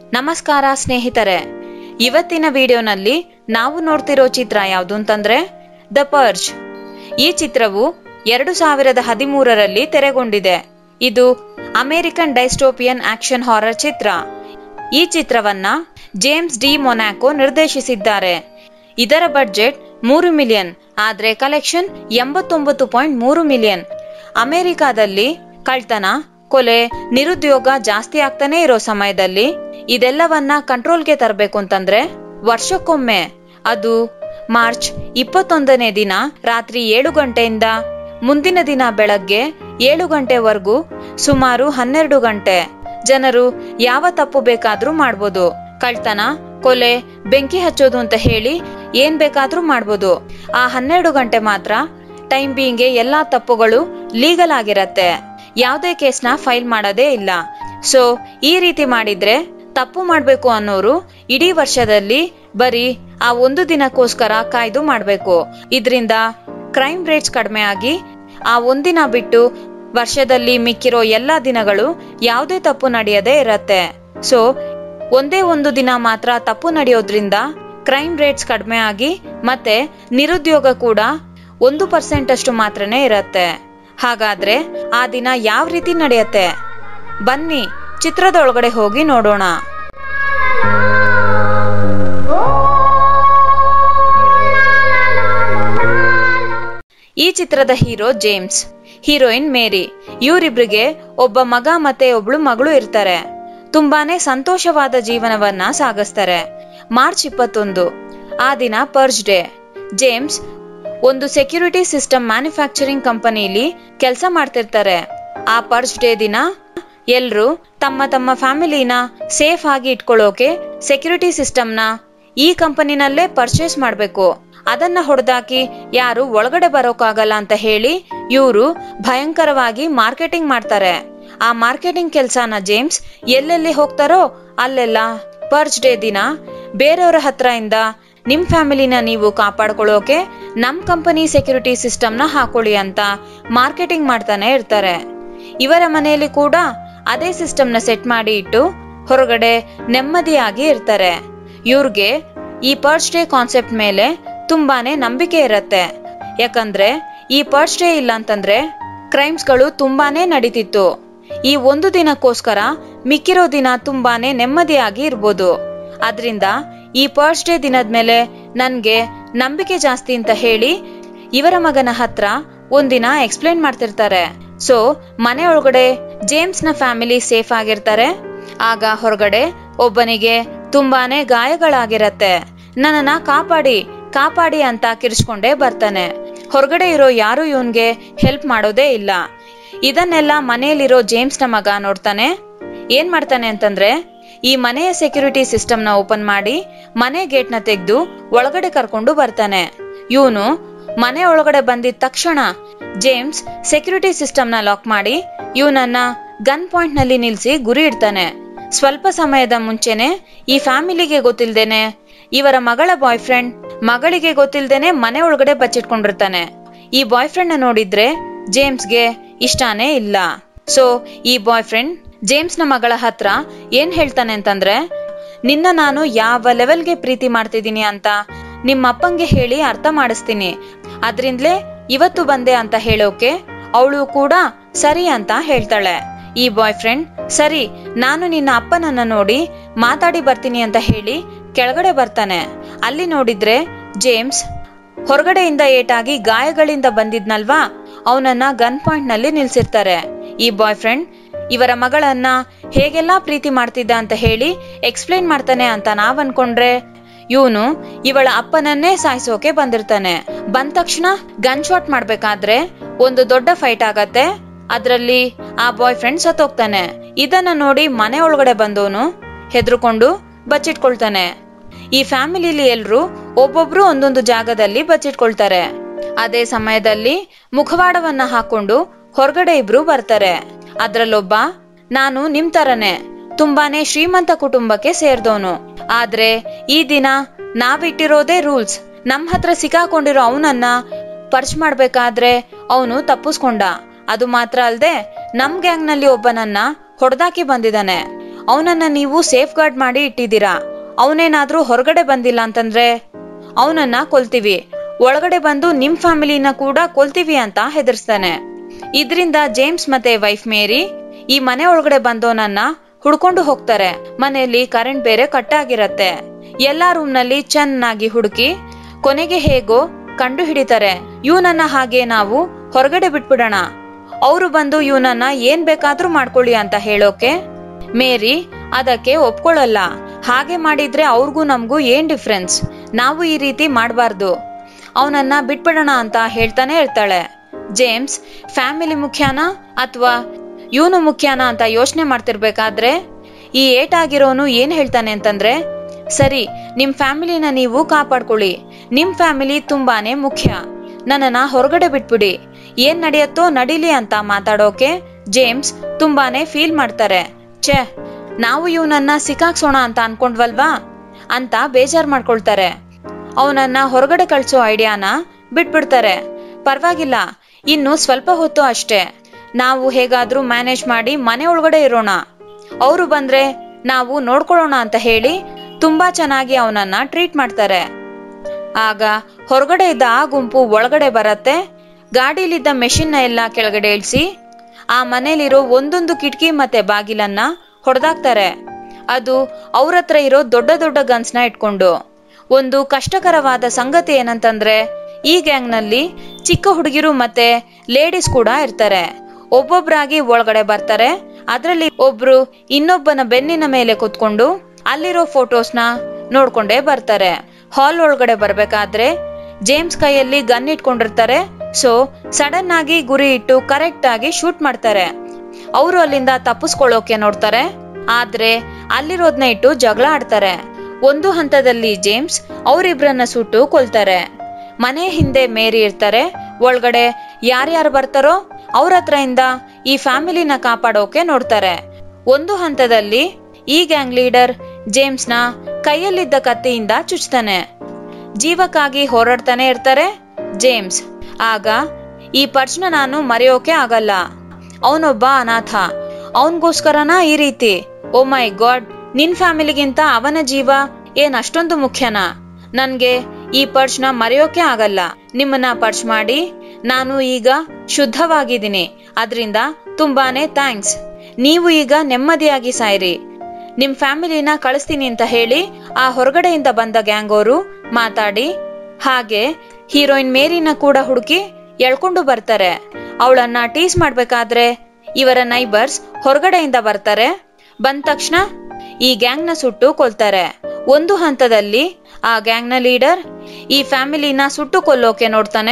ನಮಸ್ಕಾರ ಸ್ನೇಹಿತರೆ ಇವತ್ತಿನ ವಿಡಿಯೋನಲ್ಲಿ ನಾವು ನೋಡ್ತಿರೋ ಚಿತ್ರ ಯಾವುದು ಅಂತಂದ್ರೆ ದ ಪರ್ಜ್ ಈ ಚಿತ್ರವು ಎರಡು ಸಾವಿರದ ಹದಿಮೂರರಲ್ಲಿ ತೆರೆಗೊಂಡಿದೆ ಇದು ಅಮೆರಿಕನ್ ಡೈಸ್ಟೋಪಿಯನ್ ಆಕ್ಷನ್ ಹಾರರ್ ಚಿತ್ರ ಈ ಚಿತ್ರವನ್ನ ಜೇಮ್ಸ್ ಡಿ ಮೊನಾಕೋ ನಿರ್ದೇಶಿಸಿದ್ದಾರೆ ಇದರ ಬಡ್ಜೆಟ್ ಮೂರು ಮಿಲಿಯನ್ ಆದ್ರೆ ಕಲೆಕ್ಷನ್ ಎಂಬತ್ತೊಂಬತ್ತು ಪಾಯಿಂಟ್ ಮೂರು ಮಿಲಿಯನ್ ಅಮೆರಿಕಾದಲ್ಲಿ ಕಳ್ತನ ಕೊಲೆ ನಿರುದ್ಯೋಗ ಜಾಸ್ತಿ ಆಗ್ತಾನೆ ಇರೋ ಸಮಯದಲ್ಲಿ ಇದೆಲ್ಲವನ್ನ ಕಂಟ್ರೋಲ್ಗೆ ತರಬೇಕು ಅಂತಂದ್ರೆ ವರ್ಷಕ್ಕೊಮ್ಮೆ ಅದು ಮಾರ್ಚ್ ಇಪ್ಪತ್ತೊಂದನೇ ದಿನ ರಾತ್ರಿ ಏಳು ಗಂಟೆಯಿಂದ ಮುಂದಿನ ದಿನ ಬೆಳಗ್ಗೆ ಏಳು ಗಂಟೆವರೆಗೂ ಸುಮಾರು ಹನ್ನೆರಡು ಗಂಟೆ ಜನರು ಯಾವ ತಪ್ಪು ಬೇಕಾದ್ರೂ ಮಾಡ್ಬೋದು ಕಳ್ತನ ಕೊಲೆ ಬೆಂಕಿ ಹಚ್ಚೋದು ಅಂತ ಹೇಳಿ ಏನ್ ಬೇಕಾದ್ರೂ ಮಾಡ್ಬೋದು ಆ ಹನ್ನೆರಡು ಗಂಟೆ ಮಾತ್ರ ಟೈಮ್ ಬೀಂಗ್ಗೆ ಎಲ್ಲಾ ತಪ್ಪುಗಳು ಲೀಗಲ್ ಆಗಿರತ್ತೆ ಯಾವುದೇ ಕೇಸ್ನ ಫೈಲ್ ಮಾಡೋದೇ ಇಲ್ಲ ಸೊ ಈ ರೀತಿ ಮಾಡಿದ್ರೆ ತಪ್ಪು ಮಾಡ್ಬೇಕು ಅನ್ನೋರು ಇಡೀ ವರ್ಷದಲ್ಲಿ ಬರೀ ಆ ಒಂದು ದಿನಕ್ಕೋಸ್ಕರ ಕಾಯ್ದು ಮಾಡ್ಬೇಕು ಇದರಿಂದ ಕ್ರೈಮ್ ರೇಟ್ಸ್ ಕಡಿಮೆ ಆಗಿ ಆ ಒಂದಿನ ಬಿಟ್ಟು ವರ್ಷದಲ್ಲಿ ಮಿಕ್ಕಿರೋ ಎಲ್ಲಾ ದಿನಗಳು ಯಾವುದೇ ತಪ್ಪು ನಡೆಯದೇ ಇರತ್ತೆ ಸೊ ಒಂದೇ ಒಂದು ದಿನ ಮಾತ್ರ ತಪ್ಪು ನಡೆಯೋದ್ರಿಂದ ಕ್ರೈಮ್ ರೇಟ್ಸ್ ಕಡಿಮೆ ಆಗಿ ಮತ್ತೆ ನಿರುದ್ಯೋಗ ಕೂಡ ಒಂದು ಪರ್ಸೆಂಟ್ ಅಷ್ಟು ಮಾತ್ರನೇ ಇರತ್ತೆ ಹಾಗಾದ್ರೆ ಆ ದಿನ ಯಾವ ರೀತಿ ನಡೆಯತ್ತೆ ಬನ್ನಿ ಚಿತ್ರದ ಒಳಗಡೆ ಹೋಗಿ ನೋಡೋಣ ಈ ಚಿತ್ರದ ಹೀರೋ ಜೇಮ್ಸ್ ಹೀರೋಯಿನ್ ಮೇರಿ ಇವರಿಬ್ರಿಗೆ ಒಬ್ಬ ಮಗ ಮತ್ತೆ ಒಬ್ಳು ಮಗಳು ಇರ್ತಾರೆ ತುಂಬಾನೇ ಸಂತೋಷವಾದ ಜೀವನವನ್ನ ಸಾಗಿಸ್ತಾರೆ ಮಾರ್ಚ್ ಇಪ್ಪತ್ತೊಂದು ಆ ದಿನ ಪರ್ಜ್ ಡೇ ಜೇಮ್ಸ್ ಒಂದು ಸೆಕ್ಯೂರಿಟಿ ಸಿಸ್ಟಮ್ ಮ್ಯಾನುಫ್ಯಾಕ್ಚರಿಂಗ್ ಕಂಪನಿಲಿ ಕೆಲಸ ಮಾಡ್ತಿರ್ತಾರೆ ಆ ಪರ್ಜ್ ಡೇ ದಿನ ಎಲ್ರು ತಮ್ಮ ತಮ್ಮ ಫ್ಯಾಮಿಲಿನ ಸೇಫ್ ಆಗಿ ಇಟ್ಕೊಳ್ಳೋಕೆ ಸೆಕ್ಯೂರಿಟಿ ಸಿಸ್ಟಮ್ನ ಈ ಕಂಪನಿನಲ್ಲೇ ಪರ್ಚೇಸ್ ಮಾಡಬೇಕು ಅದನ್ನ ಹೊಡೆದಾಕಿ ಯಾರು ಒಳಗಡೆ ಬರೋಕ್ಕಾಗಲ್ಲ ಅಂತ ಹೇಳಿ ಇವರು ಭಯಂಕರವಾಗಿ ಮಾರ್ಕೆಟಿಂಗ್ ಮಾಡ್ತಾರೆ ಆ ಮಾರ್ಕೆಟಿಂಗ್ ಕೆಲ್ಸನ ಜೇಮ್ಸ್ ಎಲ್ಲೆಲ್ಲಿ ಹೋಗ್ತಾರೋ ಅಲ್ಲೆಲ್ಲ ಪರ್ಜ್ ಡೇ ದಿನ ಬೇರೆಯವರ ಹತ್ರ ಇಂದ ನಿಮ್ ಫ್ಯಾಮಿಲಿನ ನೀವು ಕಾಪಾಡ್ಕೊಳ್ಳೋಕೆ ನಮ್ ಕಂಪನಿ ಸೆಕ್ಯೂರಿಟಿ ಸಿಸ್ಟಮ್ನ ಹಾಕೊಳ್ಳಿ ಅಂತ ಮಾರ್ಕೆಟಿಂಗ್ ಮಾಡ್ತಾನೆ ಇರ್ತಾರೆ ಇವರ ಮನೆಯಲ್ಲಿ ಕೂಡ ಅದೇ ಸಿಸ್ಟಮ್ನ ಸೆಟ್ ಮಾಡಿ ಇಟ್ಟು ಹೊರಗಡೆ ನೆಮ್ಮದಿಯಾಗಿ ಇರ್ತಾರೆ ಇವ್ರಿಗೆ ಈ ಪರ್ಚ್ ಡೇ ಕಾನ್ಸೆಪ್ಟ್ ಮೇಲೆ ತುಂಬಾನೇ ನಂಬಿಕೆ ಇರತ್ತೆ ಯಾಕಂದ್ರೆ ಈ ಪರ್ಚ್ ಡೇ ಇಲ್ಲ ಅಂತಂದ್ರೆ ಕ್ರೈಮ್ಸ್ಗಳು ತುಂಬಾನೇ ನಡೀತಿತ್ತು ಈ ಒಂದು ದಿನಕ್ಕೋಸ್ಕರ ಮಿಕ್ಕಿರೋ ದಿನ ತುಂಬಾನೇ ನೆಮ್ಮದಿಯಾಗಿ ಇರ್ಬೋದು ಅದ್ರಿಂದ ಈ ಪರ್ಚ್ ಡೇ ದಿನದ ಮೇಲೆ ನನ್ಗೆ ನಂಬಿಕೆ ಜಾಸ್ತಿ ಅಂತ ಹೇಳಿ ಇವರ ಮಗನ ಹತ್ರ ಒಂದಿನ ಎಕ್ಸ್ಪ್ಲೇನ್ ಮಾಡ್ತಿರ್ತಾರೆ ಸೊ ಮನೆ ಒಳಗಡೆ ಜೇಮ್ಸ್ ನ ಫ್ಯಾಮಿಲಿ ಸೇಫ್ ಆಗಿರ್ತಾರೆ ಆಗ ಹೊರಗಡೆ ಒಬ್ಬನಿಗೆ ತುಂಬಾನೇ ಗಾಯಗಳಾಗಿರತ್ತೆ ನನ್ನನ್ನ ಕಾಪಾಡಿ ಕಾಪಾಡಿ ಅಂತ ಕಿರ್ಚ್ಕೊಂಡೇ ಬರ್ತಾನೆ ಹೊರಗಡೆ ಇರೋ ಯಾರು ಇವನ್ಗೆ ಹೆಲ್ಪ್ ಮಾಡೋದೇ ಇಲ್ಲ ಇದನ್ನೆಲ್ಲ ಮನೆಯಲ್ಲಿರೋ ಜೇಮ್ಸ್ ನ ಮಗ ನೋಡ್ತಾನೆ ಏನ್ ಮಾಡ್ತಾನೆ ಅಂತಂದ್ರೆ ಈ ಮನೆಯ ಸೆಕ್ಯೂರಿಟಿ ಸಿಸ್ಟಮ್ ನ ಓಪನ್ ಮಾಡಿ ಮನೆ ಗೇಟ್ ನ ತೆಗೆದು ಒಳಗಡೆ ಕರ್ಕೊಂಡು ಬರ್ತಾನೆ ಇವನು ಮನೆ ಒಳಗಡೆ ಬಂದಿದ ತಕ್ಷಣ ಜೇಮ್ಸ್ ಸೆಕ್ಯೂರಿಟಿ ಸಿಸ್ಟಮ್ ನ ಲಾಕ್ ಮಾಡಿ ಇವನನ್ನ ಗನ್ ಪಾಯಿಂಟ್ ನಲ್ಲಿ ನಿಲ್ಸಿ ಗುರಿ ಇಡ್ತಾನೆ ಸ್ವಲ್ಪ ಸಮಯದ ಮುಂಚೆನೆ ಈ ಫ್ಯಾಮಿಲಿಗೆ ಗೊತ್ತಿಲ್ದೇನೆ ಇವರ ಮಗಳ ಬಾಯ್ ಫ್ರೆಂಡ್ ಮಗಳಿಗೆ ಗೊತ್ತಿಲ್ದೇನೆ ಮನೆ ಒಳಗಡೆ ಬಚ್ಚಿಟ್ಕೊಂಡಿರ್ತಾನೆ ಈ ಬಾಯ್ ಫ್ರೆಂಡ್ ನ ನೋಡಿದ್ರೆ ಜೇಮ್ಸ್ಗೆ ಇಷ್ಟಾನೇ ಇಲ್ಲ ಸೊ ಈ ಬಾಯ್ ಫ್ರೆಂಡ್ ಜೇಮ್ಸ್ ನ ಮಗಳ ಹತ್ರ ಏನ್ ಹೇಳ್ತಾನೆ ಅಂತಂದ್ರೆ ನಿನ್ನ ನಾನು ಯಾವ ಲೆವೆಲ್ಗೆ ಪ್ರೀತಿ ಮಾಡ್ತಿದ್ದೀನಿ ಅಂತ ನಿಮ್ಮ ಅಪ್ಪಂಗೆ ಹೇಳಿ ಅರ್ಥ ಮಾಡಿಸ್ತೀನಿ ಅದ್ರಿಂದಲೇ ಇವತ್ತು ಬಂದೆ ಅಂತ ಹೇಳೋಕೆ ಅವಳು ಕೂಡ ಸರಿ ಅಂತ ಹೇಳ್ತಾಳೆ ಈ ಬಾಯ್ ಫ್ರೆಂಡ್ ಸರಿ ನಾನು ನಿನ್ನ ಅಪ್ಪನನ್ನ ನೋಡಿ ಮಾತಾಡಿ ಬರ್ತೀನಿ ಅಂತ ಹೇಳಿ ಕೆಳಗಡೆ ಬರ್ತಾನೆ ಅಲ್ಲಿ ನೋಡಿದ್ರೆ ಜೇಮ್ಸ್ ಹೊರಗಡೆಯಿಂದ ಏಟಾಗಿ ಗಾಯಗಳಿಂದ ಬಂದಿದ್ನಲ್ವಾ ಅವನನ್ನ ಗನ್ ಪಾಯಿಂಟ್ ನಲ್ಲಿ ನಿಲ್ಸಿರ್ತಾರೆ ಈ ಬಾಯ್ ಫ್ರೆಂಡ್ ಇವರ ಮಗಳನ್ನ ಹೇಗೆಲ್ಲಾ ಪ್ರೀತಿ ಮಾಡ್ತಿದ್ದ ಅಂತ ಹೇಳಿ ಎಕ್ಸ್ಪ್ಲೈನ್ ಮಾಡ್ತಾನೆ ಅಂತ ನಾವ್ ಅನ್ಕೊಂಡ್ರೆ ಇವನು ಇವಳ ಅಪ್ಪನನ್ನೇ ಸಾಯಿಸೋಕೆ ಬಂದಿರ್ತಾನೆ ಬಂದ ತಕ್ಷಣ ಗನ್ ಶಾಟ್ ಮಾಡ್ಬೇಕಾದ್ರೆ ಒಂದು ದೊಡ್ಡ ಫೈಟ್ ಆಗತ್ತೆ ಅದ್ರಲ್ಲಿ ಆ ಬಾಯ್ ಫ್ರೆಂಡ್ ಸತ್ತೋಗ್ತಾನೆ ಇದನ್ನ ನೋಡಿ ಮನೆ ಒಳಗಡೆ ಬಂದವನು ಹೆದರ್ಕೊಂಡು ಬಚ್ಚಿಟ್ಕೊಳ್ತಾನೆ ಈ ಫ್ಯಾಮಿಲಿಲಿ ಎಲ್ರು ಒಬ್ಬೊಬ್ರು ಒಂದೊಂದು ಜಾಗದಲ್ಲಿ ಬಚ್ಚಿಟ್ಕೊಳ್ತಾರೆ ಅದೇ ಸಮಯದಲ್ಲಿ ಮುಖವಾಡವನ್ನ ಹಾಕೊಂಡು ಹೊರಗಡೆ ಇಬ್ರು ಬರ್ತಾರೆ ಅದ್ರಲ್ಲೊಬ್ಬ ನಾನು ನಿಮ್ ತರನೇ ತುಂಬಾನೇ ಶ್ರೀಮಂತ ಕುಟುಂಬಕ್ಕೆ ಸೇರ್ದವನು ಆದ್ರೆ ಈ ದಿನ ನಾವಿಟ್ಟಿರೋದೇ ರೂಲ್ಸ್ ನಮ್ ಹತ್ರ ಸಿಕ್ಕಾಕೊಂಡಿರೋ ಅವನನ್ನ ಪರ್ಚ್ ಮಾಡ್ಬೇಕಾದ್ರೆ ಅವನು ತಪ್ಪಿಸ್ಕೊಂಡ ಅದು ಮಾತ್ರ ಅಲ್ದೆ ನಮ್ ಗ್ಯಾಂಗ್ ನಲ್ಲಿ ಒಬ್ಬನನ್ನ ಹೊಡೆದಾಕಿ ಬಂದಿದ್ದಾನೆ ಅವನನ್ನ ನೀವು ಸೇಫ್ ಗಾರ್ಡ್ ಮಾಡಿ ಇಟ್ಟಿದ್ದೀರಾ ಅವನೇನಾದ್ರೂ ಹೊರಗಡೆ ಬಂದಿಲ್ಲ ಅಂತಂದ್ರೆ ಅವನನ್ನ ಕೊಲ್ತೀವಿ ಒಳಗಡೆ ಬಂದು ನಿಮ್ ಫ್ಯಾಮಿಲಿನ ಕೂಡ ಕೊಲ್ತೀವಿ ಅಂತ ಹೆದರ್ಸ್ತಾನೆ ಇದ್ರಿಂದ ಜೇಮ್ಸ್ ಮತ್ತೆ ವೈಫ್ ಮೇರಿ ಈ ಮನೆ ಒಳಗಡೆ ಬಂದವನನ್ನ ಹುಡ್ಕೊಂಡು ಹೋಗ್ತಾರೆ ಮನೆಯಲ್ಲಿ ಕರೆಂಟ್ ಬೇರೆ ಕಟ್ ಆಗಿರತ್ತೆ ಎಲ್ಲಾ ರೂಮ್ ನಲ್ಲಿ ಚೆನ್ನಾಗಿ ಹುಡುಕಿ ಕೊನೆಗೆ ಹೇಗೋ ಕಂಡು ಹಿಡಿತಾರೆ ಇವನನ್ನ ಹಾಗೆ ನಾವು ಹೊರಗಡೆ ಬಿಟ್ಬಿಡೋಣ ಅವರು ಬಂದು ಇವನನ್ನ ಏನ್ ಬೇಕಾದ್ರೂ ಮಾಡ್ಕೊಳ್ಳಿ ಅಂತ ಹೇಳೋಕೆ ಮೇರಿ ಅದಕ್ಕೆ ಒಪ್ಕೊಳ್ಳಲ್ಲ ಹಾಗೆ ಮಾಡಿದ್ರೆ ಅವ್ರಿಗೂ ನಮಗೂ ಏನ್ ಡಿಫ್ರೆನ್ಸ್ ನಾವು ಈ ರೀತಿ ಮಾಡಬಾರ್ದು ಅವನನ್ನ ಬಿಟ್ಬಿಡೋಣ ಅಂತ ಹೇಳ್ತಾನೆ ಇರ್ತಾಳೆ ಜೇಮ್ಸ್ ಫ್ಯಾಮಿಲಿ ಮುಖ್ಯನಾ ಅಥವಾ ಇವನು ಮುಖ್ಯನಾ ಅಂತ ಯೋಚನೆ ಮಾಡ್ತಿರ್ಬೇಕಾದ್ರೆ ಈ ಏಟಾಗಿರೋನು ಏನ್ ಹೇಳ್ತಾನೆ ಅಂತಂದ್ರೆ ಸರಿ ನಿಮ್ ಫ್ಯಾಮಿಲಿನ ನೀವು ಕಾಪಾಡ್ಕೊಳ್ಳಿ ನಿಮ್ ಫ್ಯಾಮಿಲಿ ತುಂಬಾನೇ ಮುಖ್ಯ ನನ್ನನ್ನ ಹೊರಗಡೆ ಬಿಟ್ಬಿಡಿ ಏನ್ ನಡೆಯತ್ತೋ ನಡೀಲಿ ಅಂತ ಮಾತಾಡೋಕೆ ಜೇಮ್ಸ್ ತುಂಬಾನೇ ಫೀಲ್ ಮಾಡ್ತಾರೆ ಛೇ ನಾವು ಇವನನ್ನ ಸಿಕ್ಕಾಕ್ಸೋಣ ಅಂತ ಅನ್ಕೊಂಡ್ವಲ್ವಾ ಅಂತ ಬೇಜಾರ್ ಮಾಡ್ಕೊಳ್ತಾರೆ ಅವನನ್ನ ಹೊರಗಡೆ ಕಳ್ಸೋ ಐಡಿಯಾನ ಬಿಟ್ಬಿಡ್ತಾರೆ ಪರವಾಗಿಲ್ಲ ಇನ್ನು ಸ್ವಲ್ಪ ಹೊತ್ತು ಅಷ್ಟೇ ನಾವು ಹೇಗಾದ್ರೂ ಮ್ಯಾನೇಜ್ ಮಾಡಿ ಮನೆ ಒಳಗಡೆ ಇರೋಣ ಅವರು ಬಂದ್ರೆ ನಾವು ನೋಡ್ಕೊಳ್ಳೋಣ ಅಂತ ಹೇಳಿ ತುಂಬಾ ಚೆನ್ನಾಗಿ ಅವನನ್ನ ಟ್ರೀಟ್ ಮಾಡ್ತಾರೆ ಆಗ ಹೊರಗಡೆ ಇದ್ದ ಆ ಗುಂಪು ಒಳಗಡೆ ಬರತ್ತೆ ಗಾಡಿಲಿದ್ದ ಮೆಷಿನ್ನ ಎಲ್ಲ ಕೆಳಗಡೆ ಇಳಿಸಿ ಆ ಮನೇಲಿರೋ ಒಂದೊಂದು ಕಿಟಕಿ ಮತ್ತೆ ಬಾಗಿಲನ್ನ ಹೊಡೆದಾಕ್ತಾರೆ ಅದು ಅವ್ರ ಹತ್ರ ಇರೋ ದೊಡ್ಡ ದೊಡ್ಡ ಗನ್ಸ್ನ ಇಟ್ಕೊಂಡು ಒಂದು ಕಷ್ಟಕರವಾದ ಸಂಗತಿ ಏನಂತಂದ್ರೆ ಈ ಗ್ಯಾಂಗ್ನಲ್ಲಿ ಚಿಕ್ಕ ಹುಡುಗಿರು ಮತ್ತೆ ಲೇಡೀಸ್ ಕೂಡ ಇರ್ತಾರೆ ಒಬ್ಬೊಬ್ರಾಗಿ ಒಳಗಡೆ ಬರ್ತಾರೆ ಅದರಲ್ಲಿ ಒಬ್ರು ಇನ್ನೊಬ್ಬನ ಬೆನ್ನಿನ ಮೇಲೆ ಕುತ್ಕೊಂಡು ಅಲ್ಲಿರೋ ಫೋಟೋಸ್ನ ನೋಡ್ಕೊಂಡೇ ಬರ್ತಾರೆ ಹಾಲ್ ಒಳಗಡೆ ಬರ್ಬೇಕಾದ್ರೆ ಜೇಮ್ಸ್ ಕೈಯಲ್ಲಿ ಗನ್ ಇಟ್ಕೊಂಡಿರ್ತಾರೆ ಸೊ ಸಡನ್ ಆಗಿ ಗುರಿ ಇಟ್ಟು ಕರೆಕ್ಟ್ ಆಗಿ ಶೂಟ್ ಮಾಡ್ತಾರೆ ಅವರು ಅಲ್ಲಿಂದ ತಪ್ಪಿಸ್ಕೊಳ್ಳೋಕೆ ನೋಡ್ತಾರೆ ಆದ್ರೆ ಅಲ್ಲಿರೋದ್ನ ಇಟ್ಟು ಜಗಳ ಆಡ್ತಾರೆ ಒಂದು ಹಂತದಲ್ಲಿ ಜೇಮ್ಸ್ ಅವರಿಬ್ರನ್ನ ಸುಟ್ಟು ಕೊಲ್ತಾರೆ ಮನೆ ಹಿಂದೆ ಮೇರಿ ಇರ್ತಾರೆ ಒಳಗಡೆ ಯಾರ್ಯಾರು ಬರ್ತಾರೋ ಅವ್ರ ಹತ್ರದಿಂದ ಈ ಫ್ಯಾಮಿಲಿನ ಕಾಪಾಡೋಕೆ ನೋಡ್ತಾರೆ ಒಂದು ಹಂತದಲ್ಲಿ ಈ ಗ್ಯಾಂಗ್ ಲೀಡರ್ ಜೇಮ್ಸ್ನ ಕೈಯಲ್ಲಿದ್ದ ಕತ್ತಿಯಿಂದ ಚುಚ್ತಾನೆ ಜೀವಕ್ಕಾಗಿ ಹೋರಾಡ್ತಾನೆ ಇರ್ತಾರೆ ಜೇಮ್ಸ್ ಆಗ ಈ ಪರ್ಚ್ನ ನಾನು ಮರೆಯೋಕೆ ಆಗಲ್ಲ ಅವನೊಬ್ಬ ಅನಾಥ ಅವನ್ಗೋಸ್ಕರನ ಈ ರೀತಿ ಓ ಮೈ ಗಾಡ್ ನಿನ್ ಫ್ಯಾಮಿಲಿಗಿಂತ ಅವನ ಜೀವ ಏನ್ ಅಷ್ಟೊಂದು ಮುಖ್ಯನಾ ನನ್ಗೆ ಈ ಪರ್ಚ್ನ ಮರೆಯೋಕೆ ಆಗಲ್ಲ ನಿಮ್ಮನ್ನ ಪರ್ಚ್ ಮಾಡಿ ನಾನು ಈಗ ಶುದ್ಧವಾಗಿದ್ದೀನಿ ಅದ್ರಿಂದ ತುಂಬಾನೇ ಥ್ಯಾಂಕ್ಸ್ ನೀವು ಈಗ ನೆಮ್ಮದಿಯಾಗಿ ಸಾಯ್ರಿ ನಿಮ್ ಫ್ಯಾಮಿಲಿನ ಕಳಿಸ್ತೀನಿ ಅಂತ ಹೇಳಿ ಆ ಹೊರಗಡೆಯಿಂದ ಬಂದ ಗ್ಯಾಂಗ್ ಅವರು ಮಾತಾಡಿ ಹಾಗೆ ಹೀರೋಯಿನ್ ಮೇರಿನ ಕೂಡ ಹುಡುಕಿ ಎಳ್ಕೊಂಡು ಬರ್ತಾರೆ ಅವಳನ್ನ ಟೀಸ್ ಮಾಡ್ಬೇಕಾದ್ರೆ ಇವರ ನೈಬರ್ಸ್ ಹೊರಗಡೆಯಿಂದ ಬರ್ತಾರೆ ಬಂದ ತಕ್ಷಣ ಈ ಗ್ಯಾಂಗ್ನ ಸುಟ್ಟು ಕೊಲ್ತಾರೆ ಒಂದು ಹಂತದಲ್ಲಿ ಆ ಗ್ಯಾಂಗ್ನ ಲೀಡರ್ ಈ ಫ್ಯಾಮಿಲಿನ ಸುಟ್ಟು ಕೊಲ್ಲೋಕೆ ನೋಡ್ತಾನೆ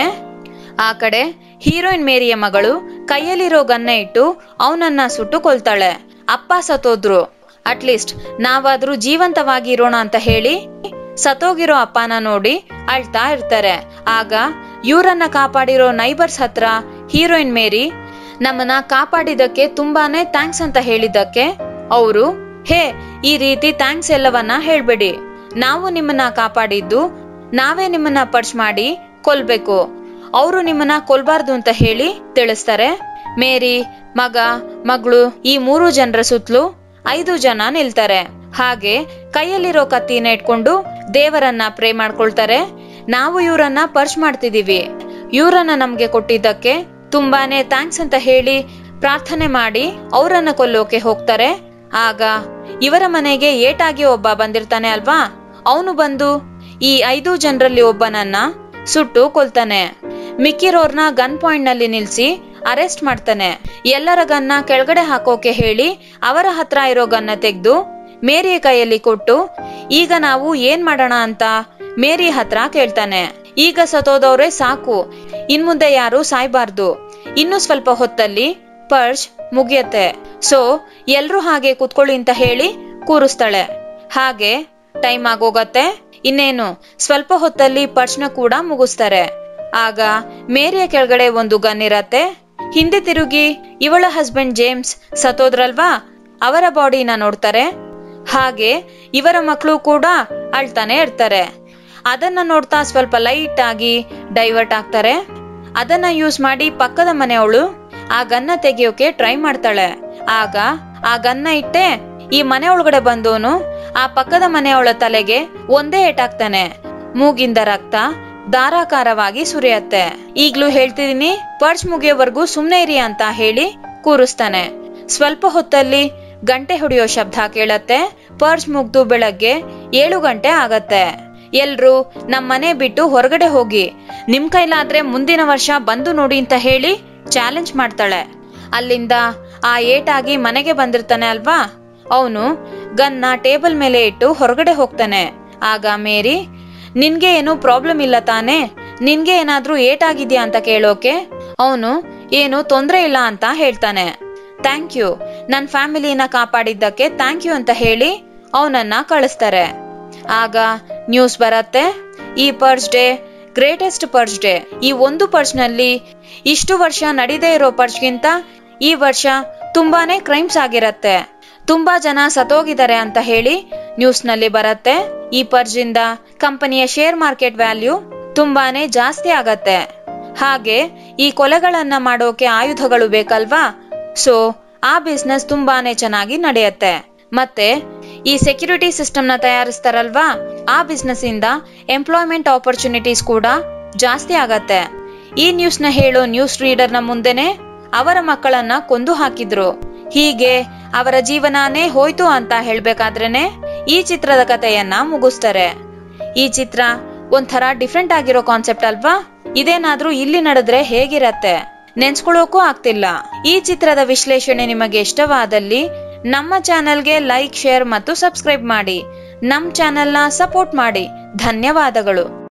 ಆ ಕಡೆ ಹೀರೋಯಿನ್ ಮೇರಿಯ ಮಗಳು ಕೈಯಲ್ಲಿರೋ ಗನ್ನ ಇಟ್ಟು ಅವನನ್ನ ಸುಟ್ಟು ಕೊಲ್ತಾಳೆ ಅಪ್ಪ ಸತ್ತೋದ್ರು ಅಟ್ಲೀಸ್ಟ್ ನಾವಾದ್ರೂ ಜೀವಂತವಾಗಿ ಇರೋಣ ಅಂತ ಹೇಳಿ ಸತ್ತೋಗಿರೋ ಅಪ್ಪನ ನೋಡಿ ಅಳ್ತಾ ಇರ್ತಾರೆ ಆಗ ಇವರನ್ನ ಕಾಪಾಡಿರೋ ನೈಬರ್ಸ್ ಹತ್ರ ಹೀರೋಯಿನ್ ಮೇರಿ ನಮ್ಮನ್ನ ಕಾಪಾಡಿದಕ್ಕೆ ತುಂಬಾನೇ ಥ್ಯಾಂಕ್ಸ್ ಅಂತ ಹೇಳಿದ್ದಕ್ಕೆ ಅವರು ಹೇ ಈ ರೀತಿ ಥ್ಯಾಂಕ್ಸ್ ಎಲ್ಲವನ್ನ ಹೇಳ್ಬೇಡಿ ನಾವು ನಿಮ್ಮನ್ನ ಕಾಪಾಡಿದ್ದು ನಾವೇ ನಿಮ್ಮನ್ನ ಪರ್ಚ್ ಮಾಡಿ ಕೊಲ್ಬೇಕು ಅವರು ನಿಮ್ಮನ್ನ ಕೊಲ್ಬಾರ್ದು ಅಂತ ಹೇಳಿ ತಿಳಿಸ್ತಾರೆ ಮೇರಿ ಮಗ ಮಗಳು ಈ ಮೂರು ಜನರ ಸುತ್ತಲೂ ಐದು ಜನ ನಿಲ್ತಾರೆ ಹಾಗೆ ಕೈಯಲ್ಲಿರೋ ಕತ್ತಿನ ಇಟ್ಕೊಂಡು ದೇವರನ್ನ ಪ್ರೇ ಮಾಡ್ಕೊಳ್ತಾರೆ ನಾವು ಇವರನ್ನ ಪರ್ಚ್ ಮಾಡ್ತಿದೀವಿ ಇವರನ್ನ ನಮ್ಗೆ ಕೊಟ್ಟಿದ್ದಕ್ಕೆ ತುಂಬಾನೇ ಥ್ಯಾಂಕ್ಸ್ ಅಂತ ಹೇಳಿ ಪ್ರಾರ್ಥನೆ ಮಾಡಿ ಅವರನ್ನ ಕೊಲ್ಲೋಕೆ ಹೋಗ್ತಾರೆ ಆಗ ಇವರ ಮನೆಗೆ ಏಟಾಗಿ ಒಬ್ಬ ಬಂದಿರ್ತಾನೆ ಅಲ್ವಾ ಅವನು ಬಂದು ಈ ಐದು ಜನರಲ್ಲಿ ಒಬ್ಬನನ್ನ ಸುಟ್ಟು ಕೊಲ್ತಾನೆ ಮಿಕ್ಕಿರೋರ್ನ ಗನ್ ಪಾಯಿಂಟ್ ನಲ್ಲಿ ನಿಲ್ಸಿ ಅರೆಸ್ಟ್ ಮಾಡ್ತಾನೆ ಎಲ್ಲರ ಗನ್ನ ಕೆಳಗಡೆ ಹಾಕೋಕೆ ಹೇಳಿ ಅವರ ಹತ್ರ ಇರೋ ಗನ್ನ ತೆಗೆದು ಮೇರಿಯ ಕೈಯಲ್ಲಿ ಕೊಟ್ಟು ಈಗ ನಾವು ಏನ್ ಮಾಡೋಣ ಅಂತ ಮೇರಿ ಹತ್ರ ಕೇಳ್ತಾನೆ ಈಗ ಸತೋದವ್ರೆ ಸಾಕು ಇನ್ಮುಂದೆ ಯಾರು ಸಾಯ್ಬಾರ್ದು ಇನ್ನು ಸ್ವಲ್ಪ ಹೊತ್ತಲ್ಲಿ ಪರ್ಚ್ ಮುಗಿಯತ್ತೆ ಸೊ ಎಲ್ರೂ ಹಾಗೆ ಕುತ್ಕೊಳ್ಳಿ ಅಂತ ಹೇಳಿ ಕೂರಿಸ್ತಾಳೆ ಹಾಗೆ ಟೈಮ್ ಆಗೋಗತ್ತೆ ಇನ್ನೇನು ಸ್ವಲ್ಪ ಹೊತ್ತಲ್ಲಿ ಪರ್ಚ್ನ ಕೂಡ ಮುಗಿಸ್ತಾರೆ ಆಗ ಮೇರಿಯ ಕೆಳಗಡೆ ಒಂದು ಗನ್ ಇರತ್ತೆ ಹಿಂದೆ ತಿರುಗಿ ಇವಳ ಹಸ್ಬೆಂಡ್ ಜೇಮ್ಸ್ ಸತ್ತೋದ್ರಲ್ವಾ ಅವರ ಬಾಡಿನ ನೋಡ್ತಾರೆ ಹಾಗೆ ಇವರ ಮಕ್ಕಳು ಕೂಡ ಅಳ್ತಾನೆ ಇರ್ತಾರೆ ಅದನ್ನ ನೋಡ್ತಾ ಸ್ವಲ್ಪ ಲೈಟ್ ಆಗಿ ಡೈವರ್ಟ್ ಆಗ್ತಾರೆ ಅದನ್ನ ಯೂಸ್ ಮಾಡಿ ಪಕ್ಕದ ಮನೆಯವಳು ಆ ಗನ್ನ ತೆಗಿಯೋಕೆ ಟ್ರೈ ಮಾಡ್ತಾಳೆ ಆಗ ಆ ಗನ್ನ ಇಟ್ಟೆ ಈ ಮನೆ ಒಳಗಡೆ ಬಂದವನು ಆ ಪಕ್ಕದ ಮನೆಯವಳ ತಲೆಗೆ ಒಂದೇ ಏಟಾಕ್ತಾನೆ ಮೂಗಿಂದ ರಕ್ತ ಧಾರಾಕಾರವಾಗಿ ಸುರಿಯತ್ತೆ ಈಗ್ಲೂ ಹೇಳ್ತಿದೀನಿ ಪರ್ಚ್ ಮುಗಿಯೋವರೆಗೂ ಸುಮ್ನೆ ಇರಿ ಅಂತ ಹೇಳಿ ಕೂರಿಸ್ತಾನೆ ಸ್ವಲ್ಪ ಹೊತ್ತಲ್ಲಿ ಗಂಟೆ ಹೊಡೆಯೋ ಶಬ್ದ ಕೇಳತ್ತೆ ಪರ್ಚ್ ಮುಗ್ದು ಬೆಳಗ್ಗೆ ಏಳು ಗಂಟೆ ಆಗತ್ತೆ ಎಲ್ರು ನಮ್ ಮನೆ ಬಿಟ್ಟು ಹೊರಗಡೆ ಹೋಗಿ ನಿಮ್ ಕೈಲಾದ್ರೆ ಮುಂದಿನ ವರ್ಷ ಬಂದು ನೋಡಿ ಅಂತ ಹೇಳಿ ಚಾಲೆಂಜ್ ಮಾಡ್ತಾಳೆ ಅಲ್ಲಿಂದ ಆ ಏಟಾಗಿ ಮನೆಗೆ ಬಂದಿರ್ತಾನೆ ಅಲ್ವಾ ಅವನು ಗನ್ನ ಟೇಬಲ್ ಮೇಲೆ ಇಟ್ಟು ಹೊರಗಡೆ ಹೋಗ್ತಾನೆ ಆಗ ಮೇರಿ ನಿನ್ಗೆ ಏನು ಪ್ರಾಬ್ಲಮ್ ಇಲ್ಲ ತಾನೇ ನಿನ್ಗೆ ಏನಾದ್ರೂ ಏಟಾಗಿದ್ಯಾ ಅಂತ ಕೇಳೋಕೆ ಅವನು ಏನು ತೊಂದ್ರೆ ಇಲ್ಲ ಅಂತ ಹೇಳ್ತಾನೆ ಥ್ಯಾಂಕ್ ಯು ನನ್ ಫ್ಯಾಮಿಲಿನ ಕಾಪಾಡಿದ್ದಕ್ಕೆ ಥ್ಯಾಂಕ್ ಯು ಅಂತ ಹೇಳಿ ಅವನನ್ನ ಕಳಿಸ್ತಾರೆ ಆಗ ನ್ಯೂಸ್ ಬರತ್ತೆ ಈ purge day greatest purge day ಈ ಒಂದು ಪರ್ಸ್ ನಲ್ಲಿ ಇಷ್ಟು ವರ್ಷ ನಡೀದೇ ಇರೋ ಪರ್ಸ್ಗಿಂತ ಈ ವರ್ಷ ತುಂಬಾನೇ ಕ್ರೈಮ್ಸ್ ಆಗಿರತ್ತೆ ತುಂಬಾ ಜನ ಸತ್ತೋಗಿದ್ದಾರೆ ಅಂತ ಹೇಳಿ ನ್ಯೂಸ್ ನಲ್ಲಿ ಬರತ್ತೆ ಈ ಪರ್ಸ್ ಇಂದ ಕಂಪನಿಯ ಶೇರ್ ಮಾರ್ಕೆಟ್ ವ್ಯಾಲ್ಯೂ ತುಂಬಾನೇ ಜಾಸ್ತಿ ಆಗತ್ತೆ ಹಾಗೆ ಈ ಕೊಲೆಗಳನ್ನ ಮಾಡೋಕೆ ಆಯುಧಗಳು ಬೇಕಲ್ವಾ ಸೊ ಆ ಬಿಸ್ನೆಸ್ ತುಂಬಾನೇ ಚೆನ್ನಾಗಿ ನಡೆಯುತ್ತೆ ಮತ್ತೆ ಈ ಸೆಕ್ಯೂರಿಟಿ ಸಿಸ್ಟಮ್ ನ ತಯಾರಿಸ್ತಾರಲ್ವಾ ಆ ಬಿಸ್ನೆಸ್ ಇಂದ ಎಂಪ್ಲಾಯ್ಮೆಂಟ್ ಆಪರ್ಚುನಿಟೀಸ್ ಕೂಡ ಜಾಸ್ತಿ ಆಗತ್ತೆ ಈ ನ್ಯೂಸ್ ನ ಹೇಳೋ ನ್ಯೂಸ್ ರೀಡರ್ ನ ಮುಂದೆನೆ ಅವರ ಮಕ್ಕಳನ್ನ ಕೊಂದು ಹಾಕಿದ್ರು ಹೀಗೆ ಅವರ ಜೀವನಾನೇ ಹೋಯ್ತು ಅಂತ ಹೇಳ್ಬೇಕಾದ್ರೇನೆ ಈ ಚಿತ್ರದ ಕಥೆಯನ್ನ ಮುಗಿಸ್ತಾರೆ ಈ ಚಿತ್ರ ಒಂಥರ ಡಿಫ್ರೆಂಟ್ ಆಗಿರೋ ಕಾನ್ಸೆಪ್ಟ್ ಅಲ್ವಾ ಇದೇನಾದ್ರೂ ಇಲ್ಲಿ ನಡೆದ್ರೆ ಹೇಗಿರತ್ತೆ ನೆನ್ಸ್ಕೊಳ್ಳೋಕೂ ಆಗ್ತಿಲ್ಲ ಈ ಚಿತ್ರದ ವಿಶ್ಲೇಷಣೆ ನಿಮಗೆ ಇಷ್ಟವಾದಲ್ಲಿ ನಮ್ಮ ಚಾನೆಲ್ಗೆ ಲೈಕ್ ಶೇರ್ ಮತ್ತು ಸಬ್ಸ್ಕ್ರೈಬ್ ಮಾಡಿ ನಮ್ ಚಾನೆಲ್ನ ಸಪೋರ್ಟ್ ಮಾಡಿ ಧನ್ಯವಾದಗಳು